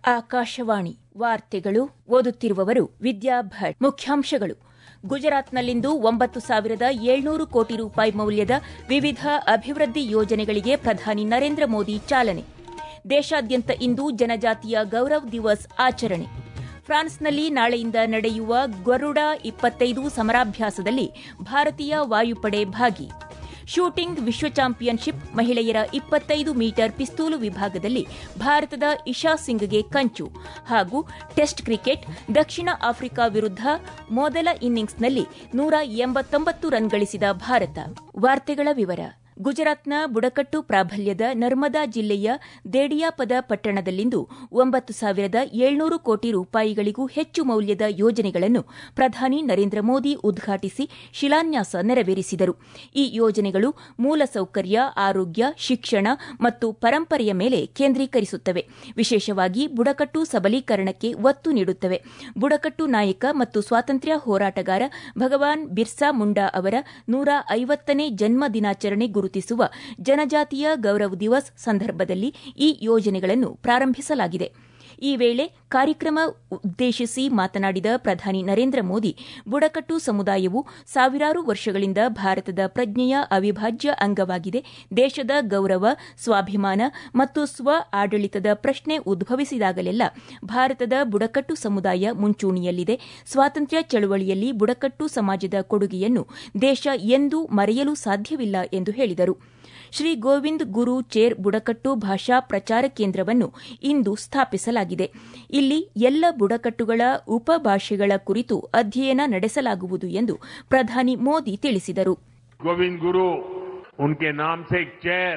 ಆಕಾಶವಾಣಿ ವಾರ್ತೆಗಳು ಓದುತ್ತಿರುವವರು ವಿದ್ಯಾ ಭಟ್ ಮುಖ್ಯಾಂಶಗಳು ಗುಜರಾತ್ನಲ್ಲಿಂದು ಒಂಬತ್ತು ಸಾವಿರದ ಏಳ್ನೂರು ಕೋಟಿ ರೂಪಾಯಿ ಮೌಲ್ಯದ ವಿವಿಧ ಅಭಿವೃದ್ಧಿ ಯೋಜನೆಗಳಿಗೆ ಪ್ರಧಾನಿ ನರೇಂದ್ರ ಮೋದಿ ಚಾಲನೆ ದೇಶಾದ್ಯಂತ ಇಂದು ಜನಜಾತಿಯ ಗೌರವ್ ದಿವಸ್ ಆಚರಣೆ ಫ್ರಾನ್ಸ್ನಲ್ಲಿ ನಾಳೆಯಿಂದ ನಡೆಯುವ ಗರುಡ ಇಪ್ಪತ್ತೈದು ಸಮರಾಭ್ಯಾಸದಲ್ಲಿ ಭಾರತೀಯ ವಾಯುಪಡೆ ಭಾಗಿ ಶೂಟಿಂಗ್ ವಿಶ್ವ ಚಾಂಪಿಯನ್ಶಿಪ್ ಮಹಿಳೆಯರ ಇಪ್ಪತ್ತೈದು ಮೀಟರ್ ಪಿಸ್ತೂಲು ವಿಭಾಗದಲ್ಲಿ ಭಾರತದ ಇಶಾ ಸಿಂಗ್ಗೆ ಕಂಚು ಹಾಗೂ ಟೆಸ್ಟ್ ಕ್ರಿಕೆಟ್ ದಕ್ಷಿಣ ಆಫ್ರಿಕಾ ವಿರುದ್ಧ ಮೊದಲ ಇನ್ನಿಂಗ್ಸ್ನಲ್ಲಿ ನೂರ ಎಂಬತ್ತೊಂಬತ್ತು ರನ್ ಗಳಿಸಿದ ಭಾರತ ವಾರ್ತೆಗಳ ವಿವರ ಗುಜರಾತ್ನ ಬುಡಕಟ್ಟು ಪ್ರಾಬಲ್ಯದ ನರ್ಮದಾ ಜಿಲ್ಲೆಯ ದೇಡಿಯಾಪದ ಪಟ್ಟಣದಲ್ಲಿಂದು ಒಂಬತ್ತು ಸಾವಿರದ ಏಳ್ನೂರು ಕೋಟಿ ರೂಪಾಯಿಗಳಿಗೂ ಹೆಚ್ಚು ಮೌಲ್ಯದ ಯೋಜನೆಗಳನ್ನು ಪ್ರಧಾನಿ ನರೇಂದ್ರ ಮೋದಿ ಉದ್ಘಾಟಿಸಿ ಶಿಲಾನ್ಯಾಸ ನೆರವೇರಿಸಿದರು ಈ ಯೋಜನೆಗಳು ಮೂಲಸೌಕರ್ಯ ಆರೋಗ್ಯ ಶಿಕ್ಷಣ ಮತ್ತು ಪರಂಪರೆಯ ಮೇಲೆ ಕೇಂದ್ರೀಕರಿಸುತ್ತವೆ ವಿಶೇಷವಾಗಿ ಬುಡಕಟ್ಟು ಸಬಲೀಕರಣಕ್ಕೆ ಒತ್ತು ನೀಡುತ್ತವೆ ಬುಡಕಟ್ಟು ನಾಯಕ ಮತ್ತು ಸ್ವಾತಂತ್ರ್ಯ ಹೋರಾಟಗಾರ ಭಗವಾನ್ ಬಿರ್ಸಾ ಮುಂಡಾ ಅವರ ನೂರ ಐವತ್ತನೇ ಜನ್ಮ ದಿನಾಚರಣೆ ಗುರುತಿಸುವ ಜನಜಾತಿಯ ಗೌರವ್ ದಿವಸ್ ಸಂದರ್ಭದಲ್ಲಿ ಈ ಯೋಜನೆಗಳನ್ನು ಪ್ರಾರಂಭಿಸಲಾಗಿದೆ ಈ ವೇಳೆ ಕಾರ್ಯಕ್ರಮ ಉದ್ದೇಶಿಸಿ ಮಾತನಾಡಿದ ಪ್ರಧಾನಿ ನರೇಂದ್ರ ಮೋದಿ ಬುಡಕಟ್ಟು ಸಮುದಾಯವು ಸಾವಿರಾರು ವರ್ಷಗಳಿಂದ ಭಾರತದ ಪ್ರಜ್ಞೆಯ ಅವಿಭಾಜ್ಯ ಅಂಗವಾಗಿದೆ ದೇಶದ ಗೌರವ ಸ್ವಾಭಿಮಾನ ಮತ್ತು ಸ್ವ ಆಡಳಿತದ ಪ್ರಶ್ನೆ ಉದ್ಭವಿಸಿದಾಗಲೆಲ್ಲ ಭಾರತದ ಬುಡಕಟ್ಟು ಸಮುದಾಯ ಮುಂಚೂಣಿಯಲ್ಲಿದೆ ಸ್ವಾತಂತ್ರ್ಯ ಚಳವಳಿಯಲ್ಲಿ ಬುಡಕಟ್ಟು ಸಮಾಜದ ಕೊಡುಗೆಯನ್ನು ದೇಶ ಎಂದೂ ಮರೆಯಲು ಸಾಧ್ಯವಿಲ್ಲ ಎಂದು ಹೇಳಿದರು ಶ್ರೀ ಗೋವಿಂದ್ ಗುರು ಚೇರ್ ಬುಡಕಟ್ಟು ಭಾಷಾ ಪ್ರಚಾರ ಕೇಂದ್ರವನ್ನು ಇಂದು ಸ್ಥಾಪಿಸಲಾಗಿದೆ ಇಲ್ಲಿ ಎಲ್ಲ ಬುಡಕಟ್ಟುಗಳ ಉಪಭಾಷೆಗಳ ಕುರಿತು ಅಧ್ಯಯನ ನಡೆಸಲಾಗುವುದು ಎಂದು ಪ್ರಧಾನಿ ಮೋದಿ ತಿಳಿಸಿದರು गोविंद गुरु उनके नाम से एक चेयर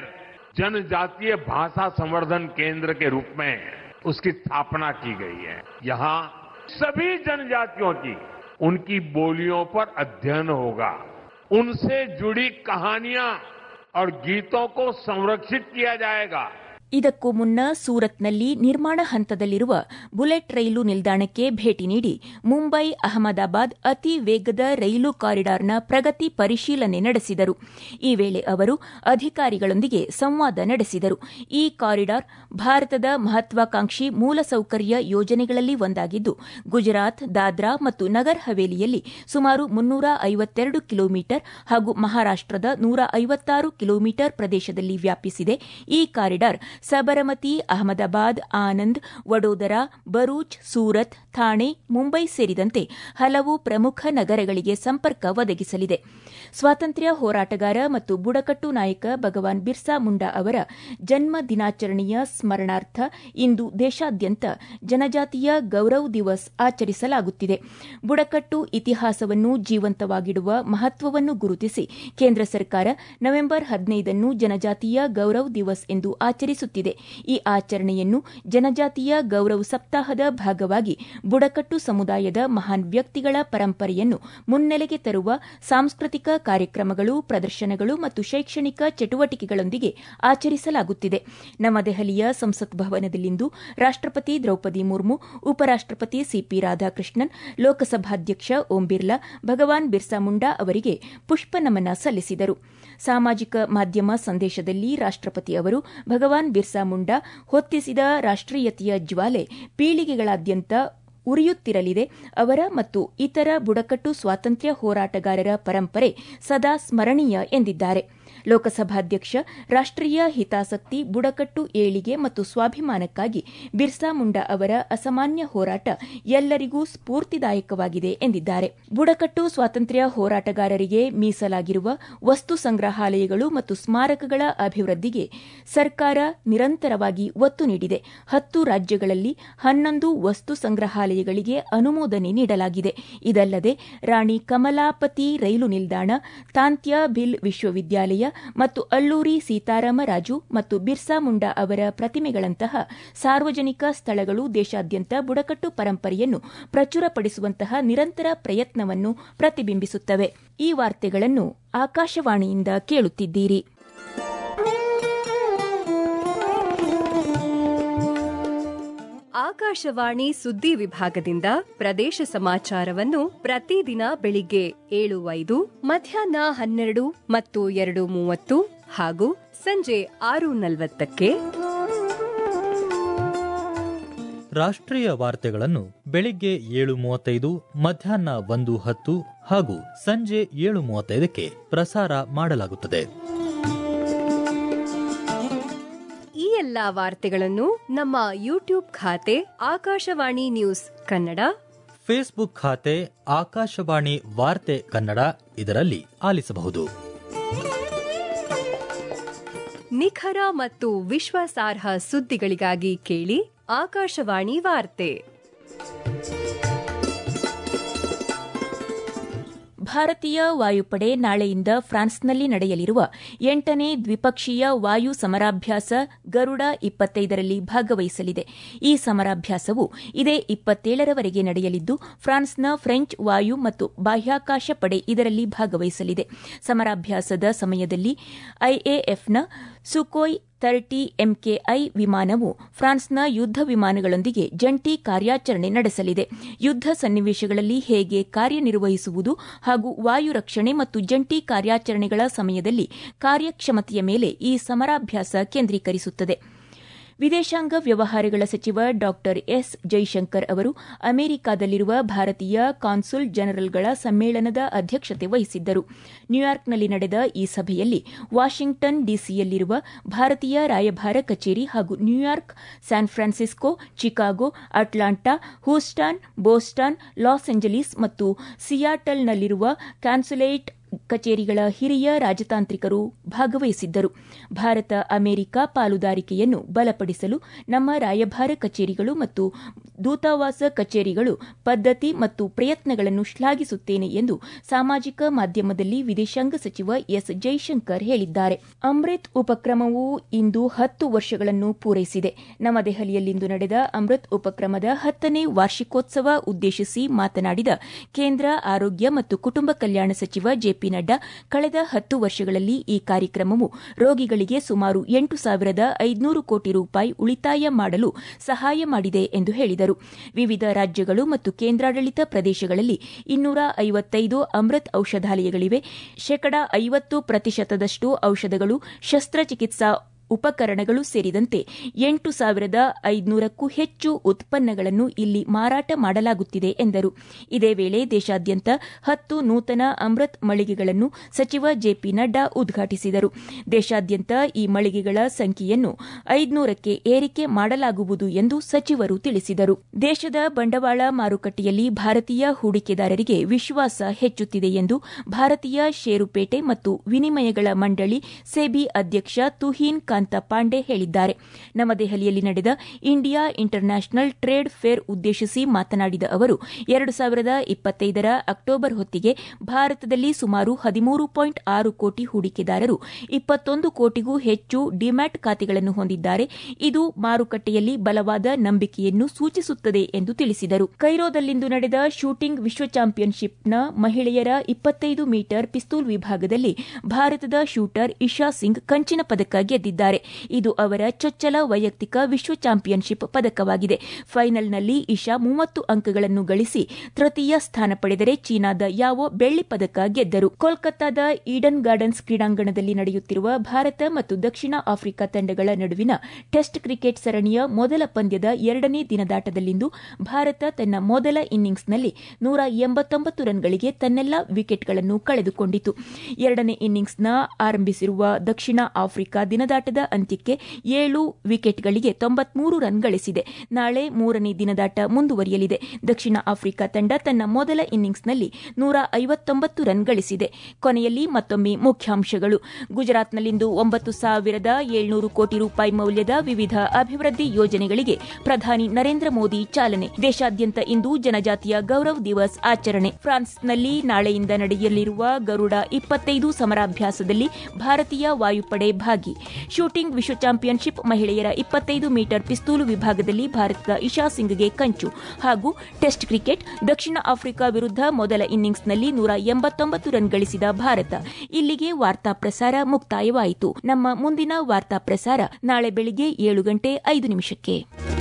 जनजातीय भाषा संवर्धन केंद्र के रूप में उसकी स्थापना की गई है यहाँ सभी जनजातियों की उनकी बोलियों पर अध्ययन होगा उनसे जुड़ी कहानियां और गीतों को संरक्षित किया जाएगा ಇದಕ್ಕೂ ಮುನ್ನ ಸೂರತ್ನಲ್ಲಿ ನಿರ್ಮಾಣ ಹಂತದಲ್ಲಿರುವ ಬುಲೆಟ್ ರೈಲು ನಿಲ್ದಾಣಕ್ಕೆ ಭೇಟಿ ನೀಡಿ ಮುಂಬೈ ಅಹಮದಾಬಾದ್ ಅತಿ ವೇಗದ ರೈಲು ಕಾರಿಡಾರ್ನ ಪ್ರಗತಿ ಪರಿಶೀಲನೆ ನಡೆಸಿದರು ಈ ವೇಳೆ ಅವರು ಅಧಿಕಾರಿಗಳೊಂದಿಗೆ ಸಂವಾದ ನಡೆಸಿದರು ಈ ಕಾರಿಡಾರ್ ಭಾರತದ ಮಹತ್ವಾಕಾಂಕ್ಷಿ ಮೂಲಸೌಕರ್ಯ ಯೋಜನೆಗಳಲ್ಲಿ ಒಂದಾಗಿದ್ದು ಗುಜರಾತ್ ದಾದ್ರಾ ಮತ್ತು ನಗರ್ ಹವೇಲಿಯಲ್ಲಿ ಸುಮಾರು ಮುನ್ನೂರ ಐವತ್ತೆರಡು ಕಿಲೋಮೀಟರ್ ಹಾಗೂ ಮಹಾರಾಷ್ಟದ ನೂರ ಐವತ್ತಾರು ಕಿಲೋಮೀಟರ್ ಪ್ರದೇಶದಲ್ಲಿ ವ್ಯಾಪಿಸಿದೆ ಈ ಕಾರಿಡಾರ್ ಸಬರಮತಿ ಅಹಮದಾಬಾದ್ ಆನಂದ್ ವಡೋದರಾ ಬರೂಚ್ ಸೂರತ್ ಥಾಣೆ ಮುಂಬೈ ಸೇರಿದಂತೆ ಹಲವು ಪ್ರಮುಖ ನಗರಗಳಿಗೆ ಸಂಪರ್ಕ ಒದಗಿಸಲಿದೆ ಸ್ವಾತಂತ್ರ್ಯ ಹೋರಾಟಗಾರ ಮತ್ತು ಬುಡಕಟ್ಟು ನಾಯಕ ಭಗವಾನ್ ಬಿರ್ಸಾ ಮುಂಡಾ ಅವರ ಜನ್ಮ ದಿನಾಚರಣೆಯ ಸ್ಮರಣಾರ್ಥ ಇಂದು ದೇಶಾದ್ಯಂತ ಜನಜಾತಿಯ ಗೌರವ್ ದಿವಸ್ ಆಚರಿಸಲಾಗುತ್ತಿದೆ ಬುಡಕಟ್ಟು ಇತಿಹಾಸವನ್ನು ಜೀವಂತವಾಗಿಡುವ ಮಹತ್ವವನ್ನು ಗುರುತಿಸಿ ಕೇಂದ್ರ ಸರ್ಕಾರ ನವೆಂಬರ್ ಹದಿನೈದನ್ನು ಜನಜಾತಿಯ ಗೌರವ್ ದಿವಸ್ ಎಂದು ಆಚರಿಸುತ್ತಿದೆ ಈ ಆಚರಣೆಯನ್ನು ಜನಜಾತಿಯ ಗೌರವ್ ಸಪ್ತಾಹದ ಭಾಗವಾಗಿ ಬುಡಕಟ್ಟು ಸಮುದಾಯದ ಮಹಾನ್ ವ್ಯಕ್ತಿಗಳ ಪರಂಪರೆಯನ್ನು ಮುನ್ನೆಲೆಗೆ ತರುವ ಸಾಂಸ್ಕೃತಿಕ ಕಾರ್ಯಕ್ರಮಗಳು ಪ್ರದರ್ಶನಗಳು ಮತ್ತು ಶೈಕ್ಷಣಿಕ ಚಟುವಟಿಕೆಗಳೊಂದಿಗೆ ಆಚರಿಸಲಾಗುತ್ತಿದೆ ನವದೆಹಲಿಯ ಸಂಸತ್ ಭವನದಲ್ಲಿಂದು ರಾಷ್ಟಪತಿ ದ್ರೌಪದಿ ಮುರ್ಮು ಉಪರಾಷ್ಟಪತಿ ಸಿಪಿ ರಾಧಾಕೃಷ್ಣನ್ ಲೋಕಸಭಾಧ್ಯಕ್ಷ ಓಂ ಬಿರ್ಲಾ ಭಗವಾನ್ ಬಿರ್ಸಾ ಮುಂಡಾ ಅವರಿಗೆ ಪುಷ್ಪನಮನ ಸಲ್ಲಿಸಿದರು ಸಾಮಾಜಿಕ ಮಾಧ್ಯಮ ಸಂದೇಶದಲ್ಲಿ ರಾಷ್ಟಪತಿ ಅವರು ಭಗವಾನ್ ಬಿರ್ಸಾ ಮುಂಡಾ ಹೊತ್ತಿಸಿದ ರಾಷ್ಟೀಯತೆಯ ಜ್ವಾಲೆ ಪೀಳಿಗೆಗಳಾದ್ಯಂತ ಉರಿಯುತ್ತಿರಲಿದೆ ಅವರ ಮತ್ತು ಇತರ ಬುಡಕಟ್ಟು ಸ್ವಾತಂತ್ರ್ಯ ಹೋರಾಟಗಾರರ ಪರಂಪರೆ ಸದಾ ಸ್ಮರಣೀಯ ಎಂದಿದ್ದಾರೆ ಲೋಕಸಭಾಧ್ಯಕ್ಷ ರಾಷ್ಟೀಯ ಹಿತಾಸಕ್ತಿ ಬುಡಕಟ್ಟು ಏಳಿಗೆ ಮತ್ತು ಸ್ವಾಭಿಮಾನಕ್ಕಾಗಿ ಬಿರ್ಸಾ ಮುಂಡಾ ಅವರ ಅಸಾಮಾನ್ಯ ಹೋರಾಟ ಎಲ್ಲರಿಗೂ ಸ್ಫೂರ್ತಿದಾಯಕವಾಗಿದೆ ಎಂದಿದ್ದಾರೆ ಬುಡಕಟ್ಟು ಸ್ವಾತಂತ್ರ್ಯ ಹೋರಾಟಗಾರರಿಗೆ ಮೀಸಲಾಗಿರುವ ವಸ್ತು ಸಂಗ್ರಹಾಲಯಗಳು ಮತ್ತು ಸ್ಮಾರಕಗಳ ಅಭಿವೃದ್ಧಿಗೆ ಸರ್ಕಾರ ನಿರಂತರವಾಗಿ ಒತ್ತು ನೀಡಿದೆ ಹತ್ತು ರಾಜ್ಯಗಳಲ್ಲಿ ಹನ್ನೊಂದು ವಸ್ತು ಸಂಗ್ರಹಾಲಯಗಳಿಗೆ ಅನುಮೋದನೆ ನೀಡಲಾಗಿದೆ ಇದಲ್ಲದೆ ರಾಣಿ ಕಮಲಾಪತಿ ರೈಲು ನಿಲ್ದಾಣ ತಾಂತ್ಯ ಭಿಲ್ ವಿಶ್ವವಿದ್ಯಾಲಯ ಮತ್ತು ಅಲ್ಲೂರಿ ಸೀತಾರಾಮರಾಜು ಮತ್ತು ಬಿರ್ಸಾ ಮುಂಡಾ ಅವರ ಪ್ರತಿಮೆಗಳಂತಹ ಸಾರ್ವಜನಿಕ ಸ್ಥಳಗಳು ದೇಶಾದ್ಯಂತ ಬುಡಕಟ್ಟು ಪರಂಪರೆಯನ್ನು ಪ್ರಚುರಪಡಿಸುವಂತಹ ನಿರಂತರ ಪ್ರಯತ್ನವನ್ನು ಪ್ರತಿಬಿಂಬಿಸುತ್ತವೆ ಈ ವಾರ್ತೆಗಳನ್ನು ಆಕಾಶವಾಣಿಯಿಂದ ಕೇಳುತ್ತಿದ್ದೀರಿ ಆಕಾಶವಾಣಿ ಸುದ್ದಿ ವಿಭಾಗದಿಂದ ಪ್ರದೇಶ ಸಮಾಚಾರವನ್ನು ಪ್ರತಿದಿನ ಬೆಳಿಗ್ಗೆ ಏಳು ಐದು ಮಧ್ಯಾಹ್ನ ಹನ್ನೆರಡು ಮತ್ತು ಎರಡು ಮೂವತ್ತು ಹಾಗೂ ಸಂಜೆ ಆರು ನಲವತ್ತಕ್ಕೆ ರಾಷ್ಟ್ರೀಯ ವಾರ್ತೆಗಳನ್ನು ಬೆಳಿಗ್ಗೆ ಏಳು ಮೂವತ್ತೈದು ಮಧ್ಯಾಹ್ನ ಒಂದು ಹತ್ತು ಹಾಗೂ ಸಂಜೆ ಏಳು ಮೂವತ್ತೈದಕ್ಕೆ ಪ್ರಸಾರ ಮಾಡಲಾಗುತ್ತದೆ ಈ ಎಲ್ಲಾ ವಾರ್ತೆಗಳನ್ನು ನಮ್ಮ ಯೂಟ್ಯೂಬ್ ಖಾತೆ ಆಕಾಶವಾಣಿ ನ್ಯೂಸ್ ಕನ್ನಡ ಫೇಸ್ಬುಕ್ ಖಾತೆ ಆಕಾಶವಾಣಿ ವಾರ್ತೆ ಕನ್ನಡ ಇದರಲ್ಲಿ ಆಲಿಸಬಹುದು ನಿಖರ ಮತ್ತು ವಿಶ್ವಾಸಾರ್ಹ ಸುದ್ದಿಗಳಿಗಾಗಿ ಕೇಳಿ ಆಕಾಶವಾಣಿ ವಾರ್ತೆ ಭಾರತೀಯ ವಾಯುಪಡೆ ನಾಳೆಯಿಂದ ಫ್ರಾನ್ಸ್ನಲ್ಲಿ ನಡೆಯಲಿರುವ ಎಂಟನೇ ದ್ವಿಪಕ್ಷೀಯ ವಾಯು ಸಮರಾಭ್ಯಾಸ ಗರುಡ ಇಪ್ಪತ್ತೈದರಲ್ಲಿ ಭಾಗವಹಿಸಲಿದೆ ಈ ಸಮರಾಭ್ಯಾಸವು ಇದೇ ಇಪ್ಪತ್ತೇಳರವರೆಗೆ ನಡೆಯಲಿದ್ದು ಫ್ರಾನ್ಸ್ನ ಫ್ರೆಂಚ್ ವಾಯು ಮತ್ತು ಬಾಹ್ಯಾಕಾಶ ಪಡೆ ಇದರಲ್ಲಿ ಭಾಗವಹಿಸಲಿದೆ ಸಮರಾಭ್ಯಾಸದ ಸಮಯದಲ್ಲಿ ಐಎಎಫ್ನ ಸುಕೋಯ್ ತರ್ಟಿ ಎಂಕೆಐ ವಿಮಾನವು ಫ್ರಾನ್ಸ್ನ ಯುದ್ದ ವಿಮಾನಗಳೊಂದಿಗೆ ಜಂಟಿ ಕಾರ್ಯಾಚರಣೆ ನಡೆಸಲಿದೆ ಯುದ್ದ ಸನ್ನಿವೇಶಗಳಲ್ಲಿ ಹೇಗೆ ಕಾರ್ಯನಿರ್ವಹಿಸುವುದು ಹಾಗೂ ವಾಯು ರಕ್ಷಣೆ ಮತ್ತು ಜಂಟಿ ಕಾರ್ಯಾಚರಣೆಗಳ ಸಮಯದಲ್ಲಿ ಕಾರ್ಯಕ್ಷಮತೆಯ ಮೇಲೆ ಈ ಸಮರಾಭ್ಯಾಸ ಕೇಂದ್ರೀಕರಿಸುತ್ತದೆ ವಿದೇಶಾಂಗ ವ್ಯವಹಾರಗಳ ಸಚಿವ ಡಾ ಎಸ್ ಜೈಶಂಕರ್ ಅವರು ಅಮೆರಿಕಾದಲ್ಲಿರುವ ಭಾರತೀಯ ಕಾನ್ಸುಲ್ ಜನರಲ್ಗಳ ಸಮ್ಮೇಳನದ ಅಧ್ಯಕ್ಷತೆ ವಹಿಸಿದ್ದರು ನ್ಯೂಯಾರ್ಕ್ನಲ್ಲಿ ನಡೆದ ಈ ಸಭೆಯಲ್ಲಿ ವಾಷಿಂಗ್ಟನ್ ಡಿಸಿಯಲ್ಲಿರುವ ಭಾರತೀಯ ರಾಯಭಾರ ಕಚೇರಿ ಹಾಗೂ New York San Francisco Chicago Atlanta Houston Boston Los Angeles ಮತ್ತು ಸಿಯಾಟಲ್ನಲ್ಲಿರುವ ಕಾನ್ಸುಲೇಟ್ ಕಚೇರಿಗಳ ಹಿರಿಯ ರಾಜತಾಂತ್ರಿಕರು ಭಾಗವಹಿಸಿದ್ದರು ಭಾರತ ಅಮೆರಿಕ ಪಾಲುದಾರಿಕೆಯನ್ನು ಬಲಪಡಿಸಲು ನಮ್ಮ ರಾಯಭಾರ ಕಚೇರಿಗಳು ಮತ್ತು ದೂತಾವಾಸ ಕಚೇರಿಗಳು ಪದ್ಧತಿ ಮತ್ತು ಪ್ರಯತ್ನಗಳನ್ನು ಶ್ಲಾಘಿಸುತ್ತೇನೆ ಎಂದು ಸಾಮಾಜಿಕ ಮಾಧ್ಯಮದಲ್ಲಿ ವಿದೇಶಾಂಗ ಸಚಿವ ಎಸ್ ಜೈಶಂಕರ್ ಹೇಳಿದ್ದಾರೆ ಅಮೃತ್ ಉಪಕ್ರಮವು ಇಂದು ಹತ್ತು ವರ್ಷಗಳನ್ನು ಪೂರೈಸಿದೆ ನವದೆಹಲಿಯಲ್ಲಿಂದು ನಡೆದ ಅಮೃತ್ ಉಪಕ್ರಮದ ಹತ್ತನೇ ವಾರ್ಷಿಕೋತ್ಸವ ಉದ್ದೇಶಿಸಿ ಮಾತನಾಡಿದ ಕೇಂದ್ರ ಆರೋಗ್ಯ ಮತ್ತು ಕುಟುಂಬ ಕಲ್ಯಾಣ ಸಚಿವ ಜೆಪಿ ನಡ್ಡಾ ಕಳೆದ ಹತ್ತು ವರ್ಷಗಳಲ್ಲಿ ಈ ಕಾರ್ಯಕ್ರಮವು ರೋಗಿಗಳಿಗೆ ಸುಮಾರು ಎಂಟು ಸಾವಿರದ ಐದುನೂರು ಕೋಟಿ ರೂಪಾಯಿ ಉಳಿತಾಯ ಮಾಡಲು ಸಹಾಯ ಮಾಡಿದೆ ಎಂದು ಹೇಳಿದರು ವಿವಿಧ ರಾಜ್ಯಗಳು ಮತ್ತು ಕೇಂದ್ರಾಡಳಿತ ಪ್ರದೇಶಗಳಲ್ಲಿ ಇನ್ನೂರ ಐವತ್ತೈದು ಅಮೃತ್ ಔಷಧಾಲಯಗಳಿವೆ ಶೇಕಡಾ ಐವತ್ತು ಪ್ರತಿಶತದಷ್ಟು ಔಷಧಗಳು ಶಸ್ತ್ರಚಿಕಿತ್ಸಾ ಉಪಕರಣಗಳು ಸೇರಿದಂತೆ ಎಂಟು ಸಾವಿರದ ಐದುನೂರಕ್ಕೂ ಹೆಚ್ಚು ಉತ್ಪನ್ನಗಳನ್ನು ಇಲ್ಲಿ ಮಾರಾಟ ಮಾಡಲಾಗುತ್ತಿದೆ ಎಂದರು ಇದೇ ವೇಳೆ ದೇಶಾದ್ಯಂತ ಹತ್ತು ನೂತನ ಅಮೃತ್ ಮಳಿಗೆಗಳನ್ನು ಸಚಿವ ಜೆಪಿ ನಡ್ಡಾ ಉದ್ಘಾಟಿಸಿದರು ದೇಶಾದ್ಯಂತ ಈ ಮಳಿಗೆಗಳ ಸಂಖ್ಯೆಯನ್ನು ಐದುನೂರಕ್ಕೆ ಏರಿಕೆ ಮಾಡಲಾಗುವುದು ಎಂದು ಸಚಿವರು ತಿಳಿಸಿದರು ದೇಶದ ಬಂಡವಾಳ ಮಾರುಕಟ್ಟೆಯಲ್ಲಿ ಭಾರತೀಯ ಹೂಡಿಕೆದಾರರಿಗೆ ವಿಶ್ವಾಸ ಹೆಚ್ಚುತ್ತಿದೆ ಎಂದು ಭಾರತೀಯ ಷೇರುಪೇಟೆ ಮತ್ತು ವಿನಿಮಯಗಳ ಮಂಡಳಿ ಸೆಬಿ ಅಧ್ಯಕ್ಷ ತುಹೀನ್ ಕಾಂತ ಪಾಂಡೆ ಹೇಳಿದ್ದಾರೆ ನವದೆಹಲಿಯಲ್ಲಿ ನಡೆದ ಇಂಡಿಯಾ ಇಂಟರ್ನ್ಯಾಷನಲ್ ಟ್ರೇಡ್ ಫೇರ್ ಉದ್ದೇಶಿಸಿ ಮಾತನಾಡಿದ ಅವರು ಎರಡು ಸಾವಿರದ ಇಪ್ಪತ್ತೈದರ ಅಕ್ಟೋಬರ್ ಹೊತ್ತಿಗೆ ಭಾರತದಲ್ಲಿ ಸುಮಾರು ಹದಿಮೂರು ಪಾಯಿಂಟ್ ಆರು ಕೋಟಿ ಹೂಡಿಕೆದಾರರು ಇಪ್ಪತ್ತೊಂದು ಕೋಟಿಗೂ ಹೆಚ್ಚು ಡಿಮ್ಯಾಟ್ ಖಾತೆಗಳನ್ನು ಹೊಂದಿದ್ದಾರೆ ಇದು ಮಾರುಕಟ್ಟೆಯಲ್ಲಿ ಬಲವಾದ ನಂಬಿಕೆಯನ್ನು ಸೂಚಿಸುತ್ತದೆ ಎಂದು ತಿಳಿಸಿದರು ಕೈರೋದಲ್ಲಿಂದು ನಡೆದ ಶೂಟಿಂಗ್ ವಿಶ್ವ ಚಾಂಪಿಯನ್ಶಿಪ್ನ ಮಹಿಳೆಯರ ಇಪ್ಪತ್ತೈದು ಮೀಟರ್ ಪಿಸ್ತೂಲ್ ವಿಭಾಗದಲ್ಲಿ ಭಾರತದ ಶೂಟರ್ ಇಶಾ ಸಿಂಗ್ ಕಂಚಿನ ಪದಕ ಗೆದ್ದಿದ್ದಾರೆ ಇದು ಅವರ ಚೊಚ್ಚಲ ವೈಯಕ್ತಿಕ ವಿಶ್ವ ಚಾಂಪಿಯನ್ಶಿಪ್ ಪದಕವಾಗಿದೆ ಫೈನಲ್ನಲ್ಲಿ ಇಶಾ ಮೂವತ್ತು ಅಂಕಗಳನ್ನು ಗಳಿಸಿ ತೃತೀಯ ಸ್ಥಾನ ಪಡೆದರೆ ಚೀನಾದ ಯಾವೋ ಬೆಳ್ಳಿ ಪದಕ ಗೆದ್ದರು ಕೋಲ್ಕತ್ತಾದ ಈಡನ್ ಗಾರ್ಡನ್ಸ್ ಕ್ರೀಡಾಂಗಣದಲ್ಲಿ ನಡೆಯುತ್ತಿರುವ ಭಾರತ ಮತ್ತು ದಕ್ಷಿಣ ಆಫ್ರಿಕಾ ತಂಡಗಳ ನಡುವಿನ ಟೆಸ್ಟ್ ಕ್ರಿಕೆಟ್ ಸರಣಿಯ ಮೊದಲ ಪಂದ್ಯದ ಎರಡನೇ ದಿನದಾಟದಲ್ಲಿಂದು ಭಾರತ ತನ್ನ ಮೊದಲ ಇನ್ನಿಂಗ್ಸ್ನಲ್ಲಿ ನೂರ ಎಂಬತ್ತೊಂಬತ್ತು ರನ್ಗಳಿಗೆ ತನ್ನೆಲ್ಲ ವಿಕೆಟ್ಗಳನ್ನು ಕಳೆದುಕೊಂಡಿತು ಎರಡನೇ ಇನ್ನಿಂಗ್ಸ್ನ ಆರಂಭಿಸಿರುವ ದಕ್ಷಿಣ ಆಫ್ರಿಕಾ ದಿನದಾಟದ ಅಂತ್ಯಕ್ಕೆ ಏಳು ವಿಕೆಟ್ಗಳಿಗೆ ತೊಂಬತ್ಮೂರು ರನ್ ಗಳಿಸಿದೆ ನಾಳೆ ಮೂರನೇ ದಿನದಾಟ ಮುಂದುವರಿಯಲಿದೆ ದಕ್ಷಿಣ ಆಫ್ರಿಕಾ ತಂಡ ತನ್ನ ಮೊದಲ ಇನ್ನಿಂಗ್ಸ್ನಲ್ಲಿ ನೂರ ಐವತ್ತೊಂಬತ್ತು ರನ್ ಗಳಿಸಿದೆ ಕೊನೆಯಲ್ಲಿ ಮತ್ತೊಮ್ಮೆ ಮುಖ್ಯಾಂಶಗಳು ಗುಜರಾತ್ನಲ್ಲಿಂದು ಒಂಬತ್ತು ಸಾವಿರದ ಏಳ್ನೂರು ಕೋಟಿ ರೂಪಾಯಿ ಮೌಲ್ಯದ ವಿವಿಧ ಅಭಿವೃದ್ಧಿ ಯೋಜನೆಗಳಿಗೆ ಪ್ರಧಾನಿ ನರೇಂದ್ರ ಮೋದಿ ಚಾಲನೆ ದೇಶಾದ್ಯಂತ ಇಂದು ಜನಜಾತಿಯ ಗೌರವ್ ದಿವಸ್ ಆಚರಣೆ ಫ್ರಾನ್ಸ್ನಲ್ಲಿ ನಾಳೆಯಿಂದ ನಡೆಯಲಿರುವ ಗರುಡ ಇಪ್ಪತ್ತೈದು ಸಮರಾಭ್ಯಾಸದಲ್ಲಿ ಭಾರತೀಯ ವಾಯುಪಡೆ ಭಾಗಿ ಶೂಟಿಂಗ್ ವಿಶ್ವ ಚಾಂಪಿಯನ್ಶಿಪ್ ಮಹಿಳೆಯರ ಇಪ್ಪತ್ತೈದು ಮೀಟರ್ ಪಿಸ್ತೂಲು ವಿಭಾಗದಲ್ಲಿ ಭಾರತದ ಇಶಾ ಸಿಂಗ್ಗೆ ಕಂಚು ಹಾಗೂ ಟೆಸ್ಟ್ ಕ್ರಿಕೆಟ್ ದಕ್ಷಿಣ ಆಫ್ರಿಕಾ ವಿರುದ್ಧ ಮೊದಲ ಇನ್ನಿಂಗ್ಸ್ನಲ್ಲಿ ನೂರ ಎಂಬತ್ತೊಂಬತ್ತು ರನ್ ಗಳಿಸಿದ ಭಾರತ ಇಲ್ಲಿಗೆ ವಾರ್ತಾ ಪ್ರಸಾರ ಮುಕ್ತಾಯವಾಯಿತು ನಮ್ಮ ಮುಂದಿನ ವಾರ್ತಾ ಪ್ರಸಾರ ನಾಳೆ ಬೆಳಿಗ್ಗೆ ಏಳು ಗಂಟೆ ಐದು ನಿಮಿಷಕ್ಕೆ